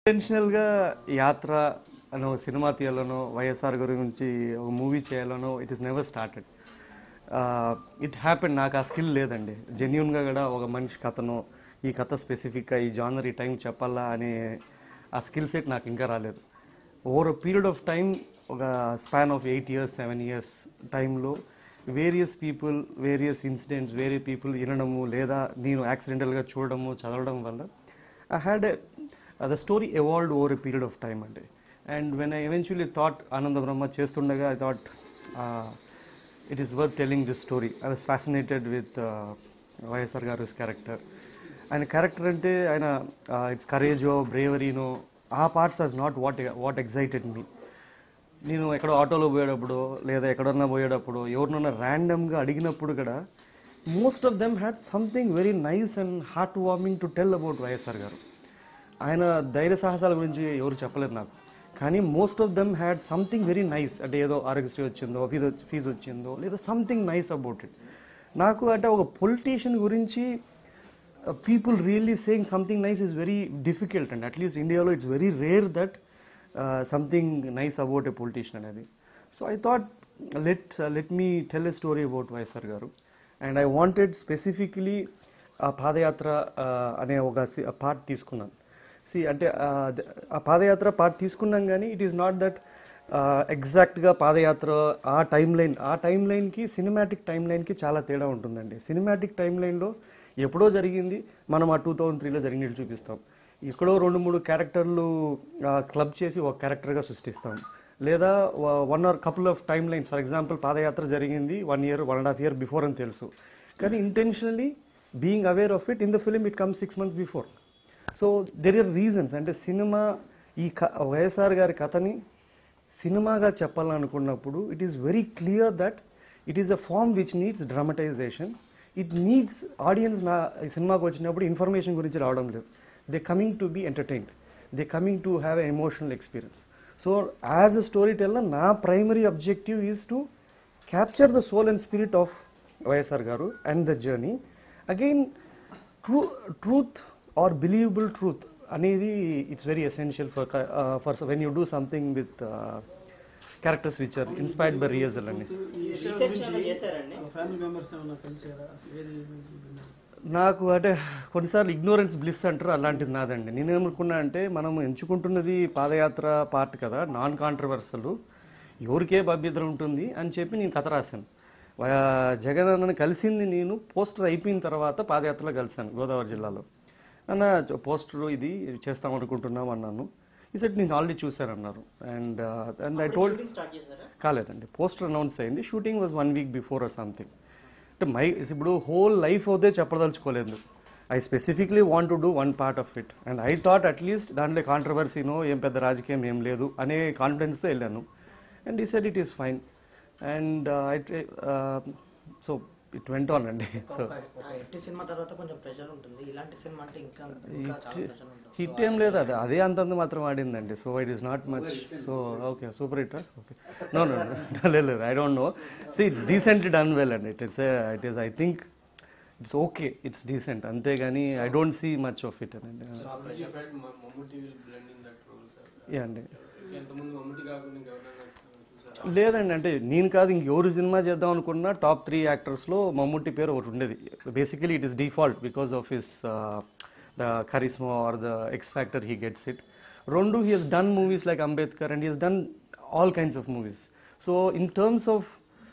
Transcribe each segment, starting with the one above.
ఇంటెన్షనల్గా యాత్ర అనో సినిమా తీయాలనో వైఎస్ఆర్ గురించి ఒక మూవీ చేయాలనో it is never started it happen నాకు ఆ స్కిల్ లేదండి జెన్యున్గా కూడా ఒక మనిషి కథను ఈ కథ స్పెసిఫిక్గా ఈ జానర్ ఈ టైం చెప్పాలా అనే ఆ స్కిల్ సెట్ నాకు ఇంకా రాలేదు ఓవర్ పీరియడ్ ఆఫ్ టైం ఒక span of eight years seven years టైంలో వేరియస్ పీపుల్ వేరియస్ ఇన్సిడెంట్స్ వేరే పీపుల్ వినడము లేదా నేను యాక్సిడెంటల్గా చూడడము చదవడం వల్ల I had the story evolved over a period of time అండి and when I eventually thought Anando Brahma చేస్తుండగా I thought it is worth telling this story I was fascinated with YSR garu character ఆయన క్యారెక్టర్ అంటే ఆయన ఇట్స్ కరేజో బ్రేవరీనో ఆ parts as not what what excited me నేను ఎక్కడో ఆటోలో పోయేటప్పుడు లేదా ఎక్కడన్నా పోయేటప్పుడు ఎవరినన్నా ర్యాండమ్గా అడిగినప్పుడు కూడా most of them had something very nice and heart warming to tell about YSR garu ఆయన ధైర్య సాహసాల గురించి ఎవరు చెప్పలేదు నాకు కానీ most of them had something very nice అంటే ఏదో ఆరోగ్యశ్రీ వచ్చిందో ఫీజు ఫీజు వచ్చిందో లేదా సంథింగ్ నైస్ అబౌట్ ఇట్ నాకు అంటే ఒక పొలిటీషియన్ గురించి people really saying something nice is very difficult and at least ఇండియాలో it's very rare that something nice about a politician అనేది so I thought let let me tell a story about YSR garu and I wanted specifically ఆ పాదయాత్ర uh, అనే ఒక part తీసుకున్నాను C అంటే uh, the- ఆ పాదయాత్ర part తీసుకున్నాం కానీ ఇట్ ఈస్ నాట్ దట్ ఎగ్జాక్ట్గా పాదయాత్ర ఆ టైం లైన్ ఆ టైం లైన్కి సినిమాటిక్ టైం లైన్కి చాలా తేడా ఉంటుందండి సినిమాటిక్ టైం లైన్లో ఎప్పుడో జరిగింది మనం ఆ టూ థౌజండ్ త్రీలో జరిగినట్టు చూపిస్తాం ఎక్కడో రెండు మూడు క్యారెక్టర్లు క్లబ్ చేసి ఒక క్యారెక్టర్గా సృష్టిస్తాం లేదా one or couple of time lines for example padayatra జరిగింది one year one and half year before అని తెలుసు కానీ intentionally being aware of it in the film it come six months before so there are reasons అంటే సినిమా ఈ క YSR గారి కథని సినిమాగా చెప్పాలనుకున్నప్పుడు it is very clear that it is a form which needs dramatization it needs audience నా ఈ సినిమాకి వచ్చినప్పుడు ఇన్ఫర్మేషన్ గురించి రావడం లేదు they coming to be entertained they coming to have a emotional experience so as a story teller నా primary objective is to capture the soul and spirit of YSR garu and the journey again true truth or believable truth అనేది it's very essential for for when you do something with characters which are inspired by real అండి research ఏమైనా చేశారండి family members ఏమైనా కలిసారా అసలు ఏది నాకు అంటే కొన్నిసార్లు ఇగ్నోరెన్స్ బ్లిస్ అంటారు అలాంటిది నాదండి నేనేమనుకున్నా అంటే మనం ఎంచుకుంటున్నది పాదయాత్ర పార్ట్ కదా నాన్ కాంట్రవర్సల్ ఎవరికే అభ్యంతరం ఉంటుంది అని చెప్పి నేను కథ రాశాను వా- జగన్ అన్నని కలిసింది నేను పోస్టర్ అయిపోయిన తర్వాత పాదయాత్రలో కలిశాను గోదావరి జిల్లాలో అన్న పోస్టర్ ఇది చేస్తాం అనుకుంటున్నాం అన్నాను ఈ సెట్ నేను ఆల్రెడీ చూశాను అన్నారు and and I told shooting start చేశారా కాలేదండి పోస్టర్ అనౌన్స్ అయింది shooting was one week before or something అంటే మై ఇప్పుడు హోల్ లైఫ్ అవుతే చెప్పదలుచుకోలేదు I specifically want to do one part of it and I thought at least దాంట్లో కాంట్రవర్సీనో ఏం పెద్ద రాజకీయం ఏం లేదు అనే కాన్ఫిడెన్స్తో వెళ్ళాను అండ్ ఈ set it is fine and I so it went on అండి సో ఆ ఎట్టి సినిమా తర్వాత కొంచెం ప్రెషర్ ఉంటుంది ఇలాంటి సినిమా అంటే ఇంకా ఇంకా చాలా ప్రెషర్ ఉంటుంది హిట్ ఏం లేదు అది అదే అంతంత మాత్రం ఆడిందండి so it is not much so okay super hit okay no no లేదు లేదు I don't know see it's decently done well అండి it it's it is I think it's okay it's decent అంతేగాని I don't see much of it అండి Mammootty will blend in that role sir yeah అండి ఎంతమంది మమ్ముటి కాకుండా ఇంకెవరైనా చూసారా లేదండి అంటే నేను కాదు ఇంకెవరు సినిమా చేద్దాం అనుకున్నా టాప్ త్రీ యాక్టర్స్లో మమ్ముట్టి పేరు ఒకటి ఉండేది basically it is default because of his the charisma or the X factor he gets it రెండు he he's done movies like Ambedkar and he he's done all kinds of movies so in terms of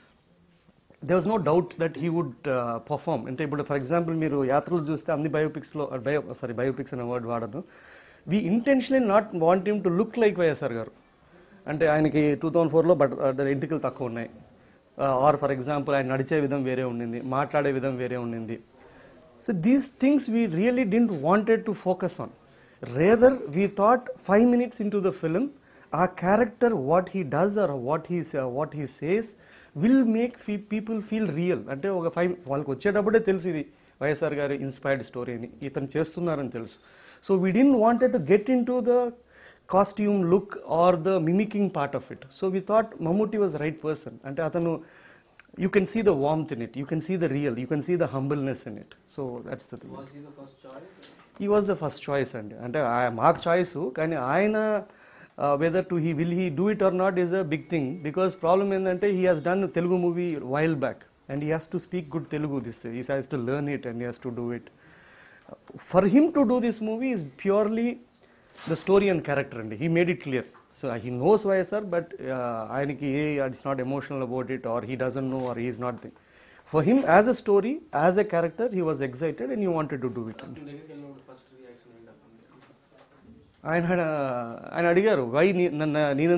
they was no doubt that he would perform అంటే ఇప్పుడు for example మీరు యాత్రలు చూస్తే అన్ని బయోపిక్స్లో bio sorry biopics అనే word వాడను we intentionally not want him to look like YSR garu అంటే ఆయనకి టూ థౌజండ్ ఫోర్లో బట్ ఎంటికలు తక్కువ ఉన్నాయి ఆర్ ఫర్ ఎగ్జాంపుల్ ఆయన నడిచే విధం వేరే ఉండింది మాట్లాడే విధం వేరే ఉండింది so these things we really didn't wanted to focus on rather we thought five minutes into the film ఆ character what he does or what he what he says will make fee people feel real అంటే ఒక five వాళ్ళకి వచ్చేటప్పుడే తెలుసు ఇది వైఎస్ఆర్ గారి inspired story అని ఇతను చేస్తున్నారని తెలుసు so we didn't wanted to get into the costume look or the mimicking part of it so we thought Mammootty was right person అంటే అతను you can see the warmth in it you can see the real you can see the humbleness in it so that's the thing Was he the first choice? He was the first choice అండి అంటే ఆ- మాకు choice కానీ ఆయన weather to he will he do it or not is a big thing because problem ఏంటంటే he has done Telugu movie while back and he has to speak good Telugu this he has to learn it and he has to do it for him to do this movie is purely the story and character అండి he made it clear so he knows YSR but ఆయనకి ఏ it's not emotional about it or he doesn't no or he's not thing for him as a story as a character he was excited and you wanted to do it అండి మీ దగ్గరికి వెళ్ళినప్పుడు first reaction ఏంటప్పుడు ఆయన ఆయన అడిగారు why నన్ను నేను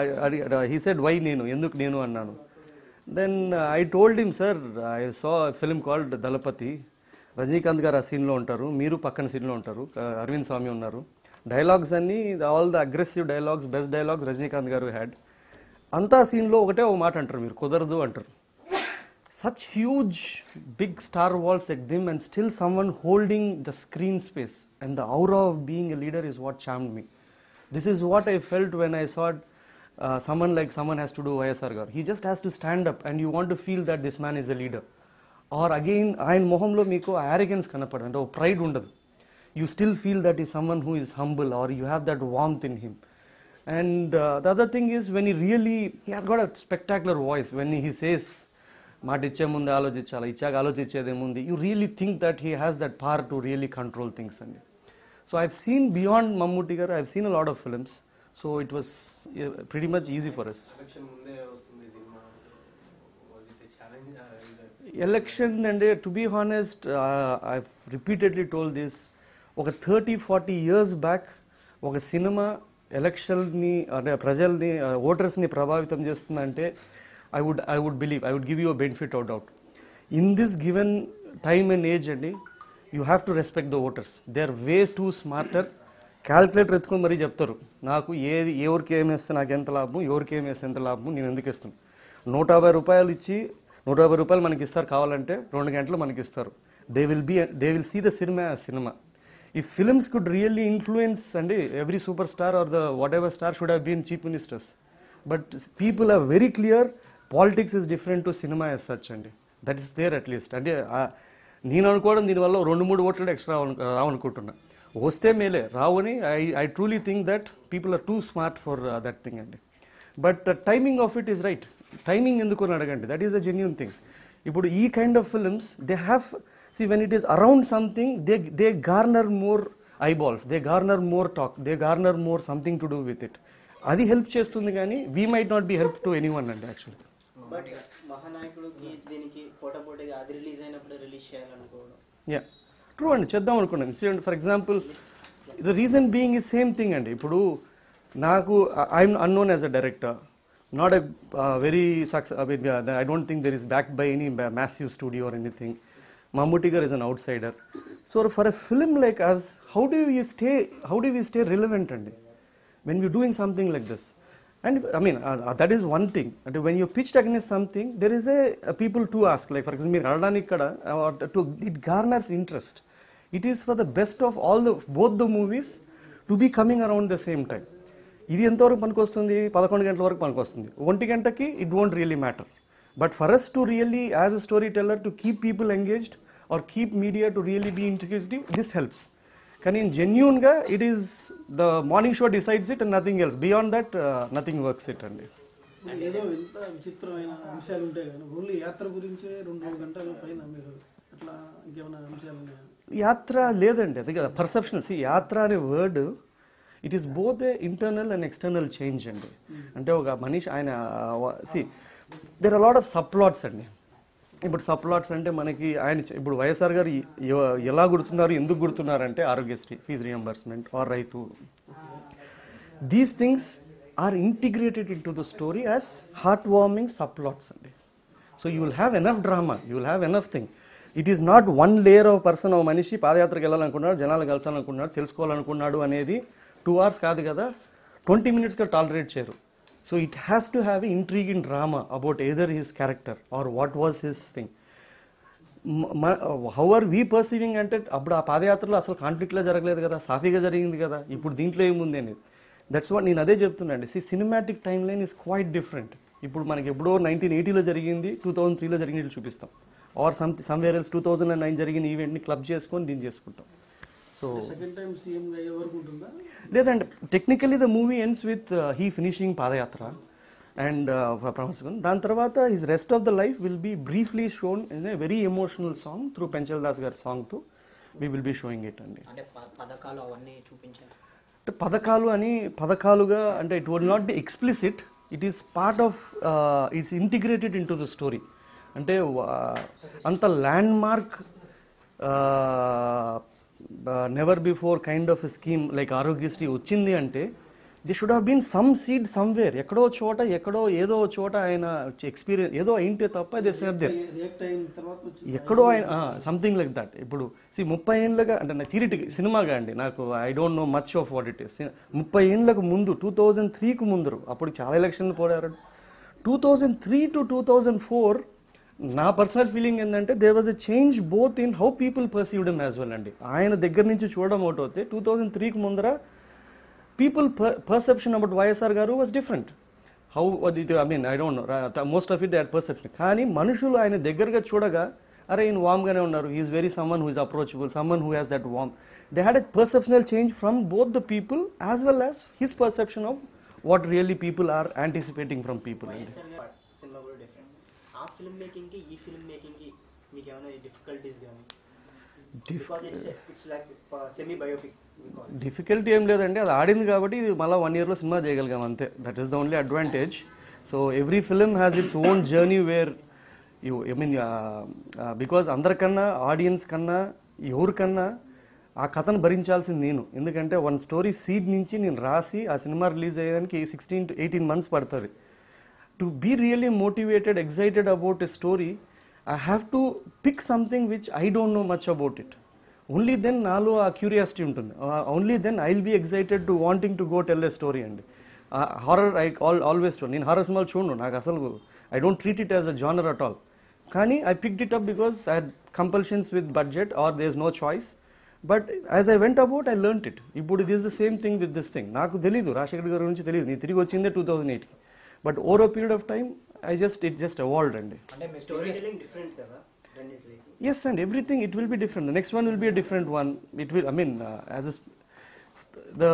he said why నేను ఎందుకు నేను అన్నాను then I told him sir I saw film called Thalapathi Rajinikanth garu ఆ సీన్లో ఉంటారు మీరు పక్కన సీన్లో ఉంటారు uh, అరవింద్ స్వామి ఉన్నారు డైలాగ్స్ అన్ని all the aggressive dialogues best dialogues Rajinikanth garu had అంతా సీన్లో ఒకటే ఒక మాట అంటారు మీరు కుదరదు అంటారు such huge big star walls like them and still someone holding the screen space and the aura of being a leader is what charmed me this is what i felt when i saw uh, someone like someone has to do YSR gar he just has to stand up and you want to feel that this man is a leader or again ఆయన మొహంలో మీకు arrogance కనపడదు అంటే pride ఉండదు you still feel that he's someone who is humble or you have that warmth in him and uh, the other thing is when he really he has got a spectacular voice when he says మాట ఇచ్చే ముందు ఆలోచించాలి ఇచ్చాక ఆలోచించేదేముంది you really think that he has that power to really control things అండి so I've seen beyond Mammootty garu I've seen a lot of films so it was pretty much easy for us election ముందే వస్తుంది సినిమా was it challenge election అండి to be honest I repeatedly told this ఒక thirty forty years back ఒక సినిమా ఎలక్షన్ని అంటే ప్రజల్ని ఓటర్స్ని ప్రభావితం చేస్తుందంటే I would I would believe I would give you a benefit out out in this given time and age అండి you have to respect the voters they are way too smarter calculator ఎత్తుకొని మరీ చెప్తారు నాకు ఏది ఎవరికి ఏమి వేస్తే నాకు ఎంత లాభం ఎవరికి ఏమి వేస్తే ఎంత లాభం నేను ఎందుకు ఇస్తాను నూట యాభై రూపాయలు ఇచ్చి నూట యాభై రూపాయలు మనకి ఇస్తారు కావాలంటే రెండు గంటలు మనకి ఇస్తారు they will be they will see the cinema cinema ఈ ఫిల్మ్స్ కుడ్ రియల్లీ ఇన్ఫ్లుయెన్స్ అండి every super star or the whatever star should have been chief ministers but people are very clear politics is different to cinema as such అండి that is there at least అంటే ఆ, నేను అనుకోవడం దీనివల్ల రెండు మూడు ఓట్లు ఎక్స్ట్రా రావనుకుంటున్నా వస్తే మేలే రావని I I truly think that people are too smart for that thing అండి but timing of it is right timing ఎందుకు అని అడగండి that is the genuine thing ఇప్పుడు ఈ kind of films they have see when it is around something they they garner more eyeballs they garner more talk they garner more something to do with it అది help చేస్తుంది కానీ we might not B help to anyone అండి actually but మహానాయకుడుకి దీనికి పోటాపోటీగా అది release అయినప్పుడు release చేయాలనుకోవడం yeah true అండి చేద్దాం అనుకున్నాను చూడండి for example the reason being ఈ సేమ్ థింగ్ అండి ఇప్పుడు నాకు I'm unknown as a director not a very success I don't think there is backed by any massive studio or anything Mammootty gar is an outsider. So for a film like us, how do we stay? How do we stay relevant, Andy? When we're doing something like this, and I mean uh, uh, that is one thing. And when you're pitched against something, there is a, a people to ask. Like for example, Radani Kada, uh, to it garners interest. It is for the best of all the both the movies to be coming around the same time. ఇది ఎంతవరకు పనికొస్తుంది పదకొండు గంటల వరకు పనికొస్తుంది ఒంటి గంటకి it won't really matter but for us to really as a story teller to keep people engaged or keep media to really be integrative this helps కానీ జెన్యున్గా it is the morning show decides it and nothing else beyond that nothing works it అండి ఇప్పుడు ఏదో ఎంత విచిత్రమైన అంశాలు ఉంటాయి కానీ ఓన్లీ యాత్ర గురించే రెండు మూడు గంటల పైన మీరు అట్లా ఇంకేమైనా అంశాలు ఉన్నాయా యాత్ర లేదండి అదే కదా పర్సెప్షన్ సి యాత్ర అనే word it is both a internal and external change అండి అంటే ఒక మనిషి ఆయన సి there are lot of subplots అండి ఇప్పుడు సప్లాట్స్ అంటే మనకి ఆయన చె- ఇప్పుడు వైఎస్ఆర్ గారు ఎ- ఎలా గుర్తున్నారు ఎందుకు గుర్తున్నారు అంటే ఆరోగ్యశ్రీ ఫీజు రియంబర్స్మెంట్ ఆర్ రైతు these things are integrated into the story as heart warming subplots అండి so you will have enough drama you will have enough thing it is not one layer of person ఒక మనిషి పాదయాత్రకు వెళ్ళాలనుకున్నాడు జనాలు కలసాలనుకున్నాడు తెలుసుకోవాలనుకున్నాడు అనేది two hours కాదు కదా twenty మినిట్స్గా tolerate చేయరు so it has to have intrigue in drama about either his character or what was his thing how are we perceiving అంటే అప్పుడు ఆ పాదయాత్రలో అసలు కాన్ఫ్లిక్ట్లో జరగలేదు కదా సాఫీగా జరిగింది కదా ఇప్పుడు దీంట్లో ఏముంది అనేది దట్స్ వాట్ నేను అదే చెప్తున్నాండి సి cinematic timeline is quite different ఇప్పుడు మనకి ఎప్పుడో నైన్టీన్ ఎయిటీలో జరిగింది టూ థౌసండ్ త్రీలో జరిగినట్టు చూపిస్తాం or some somewhere else two thousand and nine జరిగిన ఈవెంట్ని క్లబ్ చేసుకొని దీన్ని చేసుకుంటాం సో సెకండ్ టైం సీఎం గా అయ్యే వరకు ఉంటుందా లేదంటే technically the movie ends with he finishing padayatra and promotion దాని తర్వాత his rest of the life will be briefly shown in a very emotional song through Penchal Das గారి సాంగ్తో we will be showing it అండి అంటే ప- పథకాలు అవన్నీ చూపించారు అంటే పథకాలు అని పథకాలుగా అంటే it would not be explicit it is part of its integrated into the story అంటే వా- అంత landmark never before kind of scheme like Aarogyasri వచ్చింది అంటే the should have been some seed somewhere ఎక్కడో చోట ఎక్కడో ఏదో చోట ఆయన ఎక్స్పీరియన్స్ ఏదో అయింటే తప్ప దే సేవ్ దేర్ రియాక్ట్ అయిన తర్వాత వచ్చి ఎక్కడో ఆయన సంథింగ్ లైక్ దట్ ఇప్పుడు సి ముప్పై ఏళ్ళగా అంటే నా థిరిటికి సినిమాగా అండి నాకు I don't know much of what it is ముప్పై ఏళ్ళకు ముందు టూ థౌజండ్ త్రీకి ముందు అప్పుడు చాలా ఎలక్షన్లు పోయారు two thousand three to two thousand four నా పర్సనల్ ఫీలింగ్ ఏంటంటే they was a change both in how people perceived M as well అండి ఆయన దగ్గర నుంచి చూడడం ఒకటి అవుతే టూ థౌజండ్ త్రీకి ముందర పీపుల్ పర్సెప్షన్ అబౌట్ వైఎస్ఆర్ గారు was different how it I mean I don't know most of it that perception కానీ మనుషులు ఆయన దగ్గరగా చూడగా అరే ఈయన వామ్గానే ఉన్నారు is very someone who is approachable someone who has that warm they had a perceptional change from both the people as well as his perception of what really people are anticipating from people YSR గారి సినిమా కూడా different ఆ film making కి ఈ film making కి మీకు ఏమైనా difficulties కానీ because it's it's like semi biopic difficulty ఏం లేదండి అది ఆడింది కాబట్టి ఇది మళ్ళీ వన్ ఇయర్లో సినిమా చేయగలిగాం అంతే that is the only advantage so every film has its own journey where you I mean because అందరికన్నా ఆడియన్స్ కన్నా ఎవరికన్నా ఆ కథను భరించాల్సింది నేను ఎందుకంటే వన్ స్టోరీ సీడ్ నుంచి నేను రాసి ఆ సినిమా రిలీజ్ అయ్యేదానికి సిక్స్టీన్ టు ఎయిటీన్ మంత్స్ పడుతుంది to be really motivated excited about a story I have to pick something which I don't know much about it only then నాలో ఆ క్యూరియాసిటీ ఉంటుంది only then I will be excited to wanting to go tell a story అండి horror I all always నేను horror సినిమాలు చూడను నాకు అసలు I don't treat it as a genre at all కానీ I picked it up because I had compulsions with budget or there is no choice but as I went about I learn it ఇప్పుడు it is the same thing with this thing నాకు తెలీదు రాజశేఖర్ గారి గురించి తెలియదు నేను తిరిగి వచ్చిందే two thousand ఎయిట్కి but over period of time I just it just evolved అండి అంటే మీ స్టోరీ టెలింగ్ డిఫరెంట్ కదా రెండింటికి Yes, and everything it will be different. The next one will be a different one. It will, I mean, uh, as a, s- the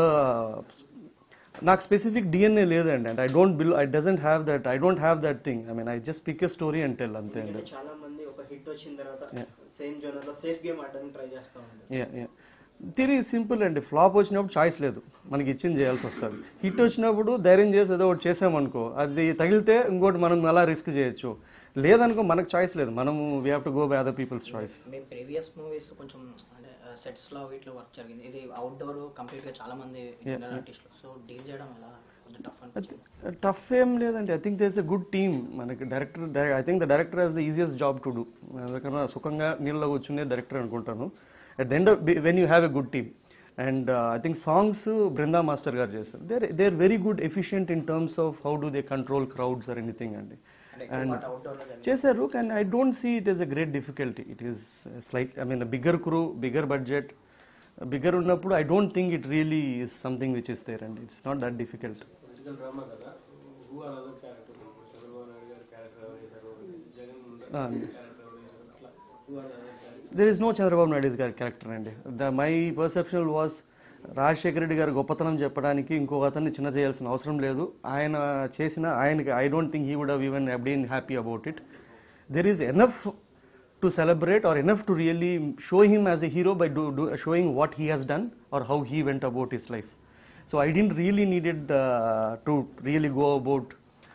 నాకు specific DNA లేదండి and I don't bill I doesn't have that I don't have that thing I mean I just pick a story and tell అంతే అండి ఎందుకంటే చాలా మంది ఒక hit వచ్చిన తర్వాత సేమ్ జోనర్ లో సేఫ్ గేమ్ ఆడడానికి ట్రై చేస్తా ఉంటారు యా యా తిరి సింపుల్ అండి ఫ్లాప్ వచ్చినప్పుడు చాయిస్ లేదు మనకి ఇచ్చింది చేయాల్సి వస్తుంది హిట్ వచ్చినప్పుడు ధైర్యం చేసి ఏదో ఒకటి చేసామనుకో అది తగిలితే ఇంకోటి మనం అలా రిస్క్ చేయొచ్చు లేదనుకో మనకు చాయిస్ లేదు మనము we have to go by other people's choice మీ ప్రీవియస్ మూవీస్ కొంచెం అంటే సెట్స్ లో వీటిలో వర్క్ జరిగింది ఇది అవుట్డోర్ కంప్లీట్ గా చాలా మంది ఆర్టిస్టులు సో డీల్ చేయడం ఎలా కొంచెం టఫ్ అనిపించింది టఫ్ ఏం లేదండి I think there's a good team మనకి director I think the director has the easiest job to do అందుకన్నా సుఖంగా నీళ్ళలో కూర్చునే డైరెక్టర్ అనుకుంటాను at the end when you have a good team and I think songs Brinda master గారు చేస్తారు there they are very good efficient in terms of how do they control crowds or anything అండి అంటే ఎక్కువ పాట outdoor లో జరిగింది చేశారు కానీ I don't see it is a great difficulty it is slight I mean bigger crew bigger budget bigger ఉన్నప్పుడు I don't think it really is something which is there అండి it's not that difficult political drama కదా who are other character Chandrababu Naidu గారి character ఎవరు చేశారు Jagan character ఎవరు చేశారు అట్లా who are other character there is no Chandrababu Naidu గారి క్యారెక్టర్ అండి the my perceptional was Rajasekhara Reddy గారి గొప్పతనం చెప్పడానికి ఇంకొక అతన్ని చిన్న చేయాల్సిన అవసరం లేదు ఆయన చేసిన ఆయనకి I don't think he would have even been happy about it there is enough to celebrate or enough to really show him as a hero by do showing what he has done or how he went about his life so I didn't really needed to really go about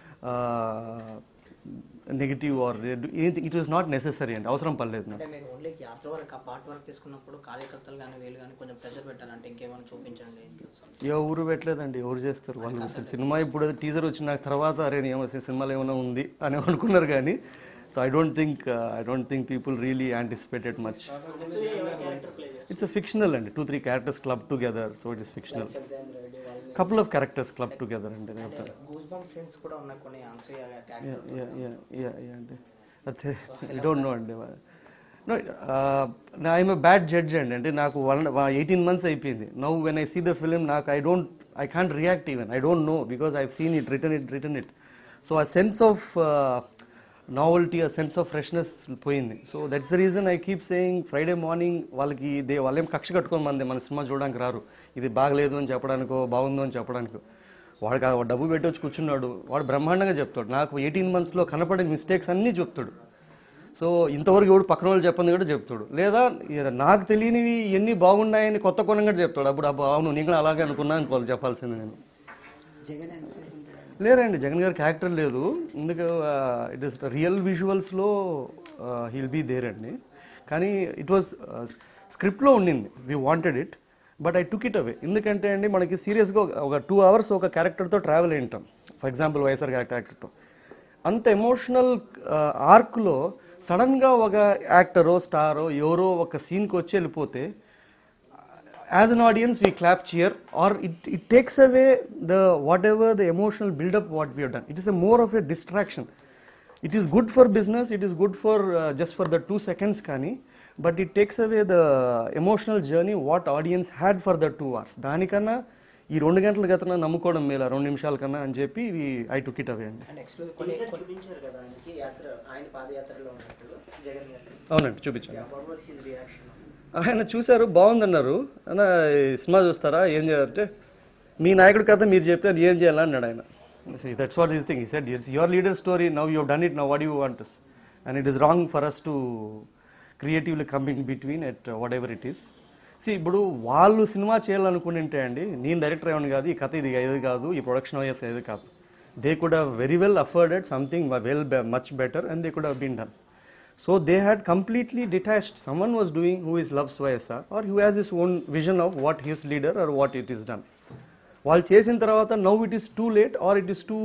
negative or it is not necessary అండి అవసరం పర్లేదు నాకు అంటే మీరు only యాత్ర వరకు ఆ part work తీసుకున్నప్పుడు కార్యకర్తలు కానీ వీళ్ళు కానీ కొంచెం ప్రెషర్ పెట్టాలంటే ఇంకేమైనా చూపించండి ఎవరు పెట్టలేదండి ఎవరు చేస్తారు వాళ్ళు అసలు సినిమా ఇప్పుడు టీజర్ వచ్చిన తర్వాత అరే ఏమో సినిమాలో ఏమైనా ఉంది అని అనుకున్నారు కానీ so I don't think I don't think people really anticipated much Anasuya ఎవరి క్యారెక్టర్ ప్లే చేస్తారు ఇట్స్ ఫిక్షనల్ అండి two three characters club together so it is fictional Satyan Reddy వాళ్ళని couple of characters club together అండి గూస్ బంప్ సీన్స్ కూడా ఉన్నాయి కొన్ని Anasuya Yeah, character yeah, yeah, yeah, yeah, అండి అదే ఐ డోంట్ నో అండి no I'm a bad judge అండి అంటే నాకు వన్ ఎయిటీన్ మంత్స్ అయిపోయింది now when I see the film నాకు I don't I can't react even I don't know because I seen it return it return it so ఆ sense of novelty ఆ sense of freshness పోయింది so that's the reason I keep saying Friday morning వాళ్ళకి they వాళ్ళేం కక్ష కట్టుకొని మంది మన cinema చూడడానికి రారు ఇది బాగలేదు అని చెప్పడానికో బాగుందో అని చెప్పడానికో వాడికి ఆ డబ్బు పెట్టి వచ్చి కూర్చున్నాడు వాడు బ్రహ్మాండంగా చెప్తాడు నాకు ఎయిటీన్ మంత్స్లో కనపడే మిస్టేక్స్ అన్నీ చెప్తాడు సో ఇంతవరకు ఎవడు పక్కన వాళ్ళు చెప్పంది కూడా చెప్తాడు లేదా ఇక నాకు తెలియనివి ఎన్ని బాగున్నాయని కొత్త కొనం కూడా చెప్తాడు అప్పుడు అబ్బా అవును నేను కూడా అలాగే అనుకున్నా అనుకోవాలి చెప్పాల్సింది నేను జగన్ ఎంతసేపు ఉంటాడు లేరండి జగన్ గారి క్యారెక్టర్ లేదు ఎందుకు ఇట్ ఇస్ రియల్ విజువల్స్లో హీల్ బీ దేర్ అండి కానీ ఇట్ వాజ్ స్క్రిప్ట్లో ఉండింది we wanted it but I took it away ఎందుకంటే అండి మనకి సీరియస్గా ఒక టూ అవర్స్ ఒక క్యారెక్టర్తో ట్రావెల్ అయింటాం ఫర్ ఎగ్జాంపుల్ వైఎస్ఆర్ గారి క్యారెక్టర్తో అంత ఎమోషనల్ ఆర్క్లో సడన్గా ఒక యాక్టరో స్టారో ఎవరో ఒక సీన్కి వచ్చి వెళ్ళిపోతే as an audience we clap cheer or it, it takes away the whatever the emotional build up what we have done it is a more of a distraction it is good for business it is good for uh, just for the 2 seconds kani but it takes away the emotional journey what audience had for the 2 hours దానికన్నా ఈ రెండు గంటల గతన నమ్ముకోవడం మేల రెండు నిమిషాల కన్నా అని చెప్పి ఐ టుక్ ఇట్ అవే అండి అండ్ ఎక్స్క్లూజివ్ కొన్ని టీజర్ చూపించారు కదా ఆయనకి యాత్ర ఆయన పాదయాత్రలో ఉన్నప్పుడు జగన్ గారికి అవునండి చూపించండి వాట్ వాస్ హిస్ రియాక్షన్ ఆయన చూశారు బాగుందన్నారు అన్న ఈ సినిమా చూస్తారా ఏం చేయాలంటే మీ నాయకుడి కథ మీరు చెప్పారు ఏం చేయాలని అన్నాడు ఆయన that's what is thing he said it's your leader story now you done it now what you want and it is wrong for us to creatively coming between at whatever it is సి ఇప్పుడు వాళ్ళు cinema చేయాలనుకుంటే అండి నేను director ఏమని కాదు ఈ కథ ఇది ఇది కాదు ఈ ప్రొడక్షన్ వైఎస్ ఇది కాదు they could have very well afforded something well much better and they could have been done so they had completely detached someone was doing who is loves YSR or who has his own vision of what his leader or what it is done వాళ్ళు చేసిన తర్వాత now it is too late or it is too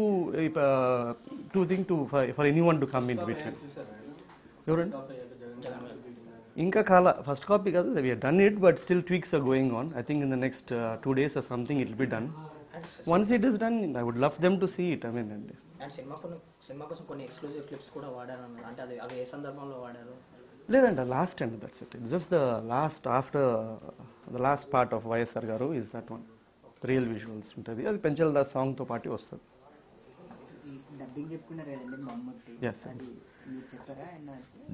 too thing to for anyone to come in between ఎవరండి ఇంకా కాల first copy కాదు we done it but still tweaks are going on I think in the next two days or something it be done once it is done I would love them to see it I mean అండి and సినిమా కొన్ని సినిమా కోసం కొన్ని exclusive clips కూడా వాడారు అన్నారు అంటే అది అవి ఏ సందర్భంలో వాడారు లేదండి లాస్ట్ అండి that's it it's just the last after the last part of YSR గారు is that one real visuals ఉంటుంది అది పెంచల్ దాస్ సాంగ్తో పాటు వస్తుంది ఈ డబ్బింగ్ చెప్పుకున్నారు కదండి మమ్మూటి Yes, sir. అది మీరు చెప్పారా ఆయన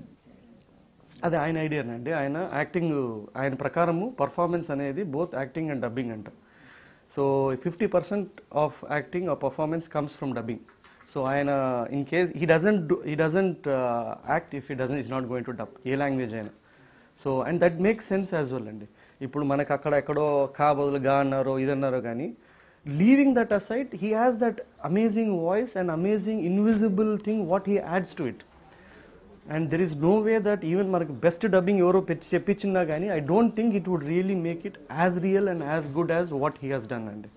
అది ఆయన ఐడియానండి ఆయన యాక్టింగ్ ఆయన ప్రకారము పర్ఫార్మెన్స్ అనేది బోత్ యాక్టింగ్ అండ్ డబ్బింగ్ అంట so fifty percent of acting uh performance comes from dubbing so ఆయన in case he doesn't he doesn't act if he doesn't is not going to dub a language అయినా so and that makes sense as well అండి ఇప్పుడు మనకు అక్కడ ఎక్కడో కా బదులు గా అన్నారో ఇది అన్నారో కానీ leaving that aside he has that amazing voice and amazing invisible thing what he adds to it and there is no way that even మనకు బెస్ట్ డబ్బింగ్ ఎవరో పెట్టి చెప్పించినా కానీ I don't think it would really make it as real and as good as what he has done అండి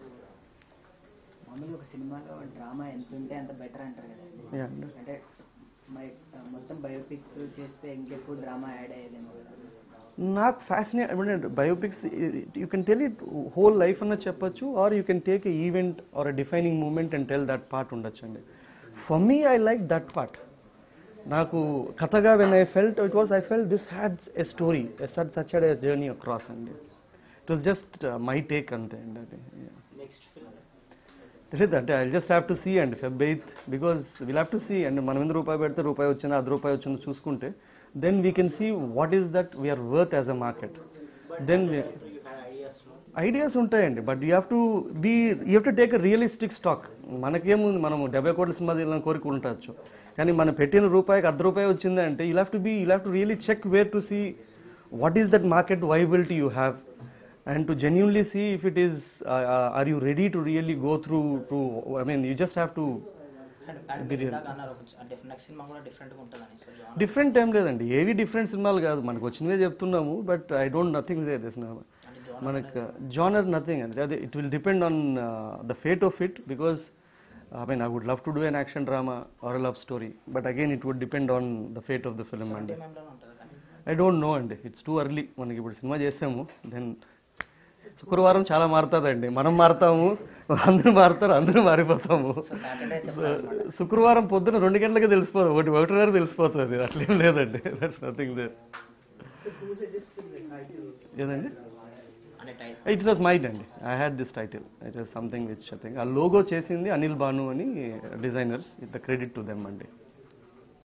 మామూలుగా ఒక సినిమాలో drama ఎంత ఉంటే అంత బెటర్ అంటారు కదండి Yeah, అండి. అంటే మై మొత్తం బయోపిక్ చేస్తే ఇంకెక్కువ డ్రామా యాడ్ అయ్యేదేమో కదా నాకు ఫ్యాసినేట్ అంటే biopics you can tell it whole life అన్న చెప్పొచ్చు or you can take a event or a defining moment and tell that part ఉండొచ్చు అండి for me I like that part నాకు కథగా when I felt it was I fell this had a story such such a journey across అండి it was just my take అంతే అండి అది next film తెలియదు అంటే I just have to see అండి Feb eighth because will have to see and మనం ఎందుకు రూపాయి పెడితే రూపాయి వచ్చిందో అది రూపాయి వచ్చిందో చూసుకుంటే then we can see what is that we are worth as a market then you had ideas no ideas ఉంటాయండి but you have to be you have to take a realistic stock మనకేముంది మనం డెబ్బై కోట్ల సినిమా తీయాలని కోరిక ఉండొచ్చు కానీ మనం పెట్టిన రూపాయికి అర్ధ రూపాయి వచ్చింది అంటే you have to be you have to really check where to see what is that market viability you have and to genuinely see if it is are you ready to really go through to I mean you just have to and and మీరు ఇందాక అన్నారు next cinema కూడా డిఫరెంట్గా ఉంటుందని so genre. Different ఏం లేదండి ఏవి different సినిమాలు కాదు మనకు వచ్చినవే చెప్తున్నాము బట్ ఐ డోంట్ నథింగ్ మనకు జానర్ నథింగ్ అండి అదే it will depend on the fate of it because I mean I would love to do an action drama or love story but again it would depend on the fate of the film అండి టైంలో ఉంటుంది కానీ I don't know అండి it's too early మనకి ఇప్పుడు cinema చేసాము then శుక్రవారం చాలా మారుతుందండి మనం మారుతాము అందరూ మారుతారు అందరూ మారిపోతాము సాటర్డే చెప్పాలి శుక్రవారం పొద్దున రెండు గంటలకే తెలిసిపోతుంది ఒకటి ఒకటిన్నర తెలిసిపోతుంది అట్లేం లేదండి దట్స్ నథింగ్ దేర్ ఏదండి అంటే టైం ఇట్ వాస్ మైట్ అండి I had this title it was something which I think ఆ లోగో చేసింది అనిల్ బాను అని designers the credit to them అండి